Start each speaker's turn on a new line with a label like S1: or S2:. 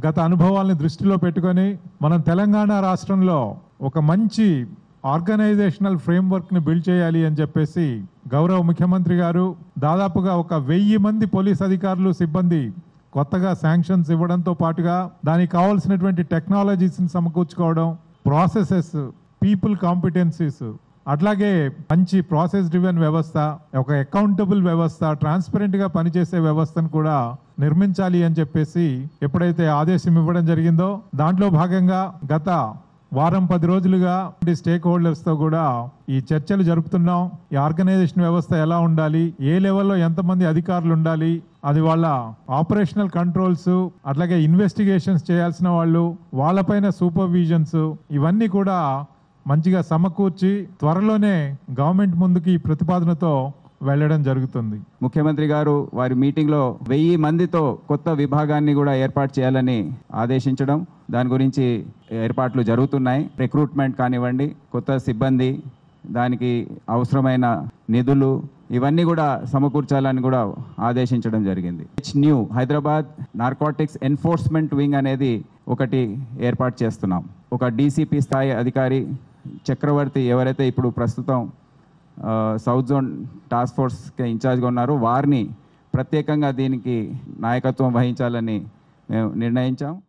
S1: గత అనుభవాల్ని దృష్టిలో పెట్టుకొని మనం తెలంగాణ రాష్ట్రంలో ఒక మంచి ఆర్గనైజేషనల్ ఫ్రేమ్వర్క్ ని బిల్డ్ చేయాలి అని చెప్పేసి గౌరవ ముఖ్యమంత్రి గారు దాదాపుగా ఒక వెయ్యి మంది పోలీస్ అధికారులు సిబ్బంది కొత్తగా శాంక్షన్స్ ఇవ్వడంతో పాటుగా దానికి కావాల్సినటువంటి టెక్నాలజీస్ని సమకూర్చుకోవడం ప్రాసెసెస్ పీపుల్ కాంపిటెన్సీస్ అట్లాగే మంచి ప్రాసెస్ డ్రివెన్ వ్యవస్థ ఒక అకౌంటబుల్ వ్యవస్థ ట్రాన్స్పరెంట్ గా పనిచేసే వ్యవస్థను కూడా నిర్మించాలి అని చెప్పేసి ఎప్పుడైతే ఆదేశం ఇవ్వడం జరిగిందో దాంట్లో భాగంగా గత వారం పది రోజులుగా స్టేక్ హోల్డర్స్ తో కూడా ఈ చర్చలు జరుపుతున్నాం ఈ ఆర్గనైజేషన్ వ్యవస్థ ఎలా ఉండాలి ఏ లెవెల్లో ఎంతమంది అధికారులు ఉండాలి అది వాళ్ళ ఆపరేషనల్ కంట్రోల్స్ అట్లాగే ఇన్వెస్టిగేషన్స్ చేయాల్సిన వాళ్ళు వాళ్ళపైన సూపర్విజన్స్ ఇవన్నీ కూడా మంచిగా సమకూర్చి త్వరలోనే గవర్నమెంట్ ముందుకి ఈ ప్రతిపాదనతో వెళ్ళడం జరుగుతుంది
S2: ముఖ్యమంత్రి గారు వారి మీటింగ్లో వెయ్యి మందితో కొత్త విభాగాన్ని కూడా ఏర్పాటు చేయాలని ఆదేశించడం దాని గురించి ఏర్పాట్లు జరుగుతున్నాయి రిక్రూట్మెంట్ కానివ్వండి కొత్త సిబ్బంది దానికి అవసరమైన నిధులు ఇవన్నీ కూడా సమకూర్చాలని కూడా ఆదేశించడం జరిగింది H new Hyderabad narcotics enforcement wing అనేది ఒకటి ఏర్పాటు చేస్తున్నాం ఒక డీసీపీ స్థాయి అధికారి చక్రవర్తి ఎవరైతే ఇప్పుడు ప్రస్తుతం ఆ, సౌత్ జోన్ టాస్క్ ఫోర్స్కి ఇన్ఛార్జ్గా ఉన్నారు వారిని ప్రత్యేకంగా దీనికి నాయకత్వం వహించాలని మేము నిర్ణయించాం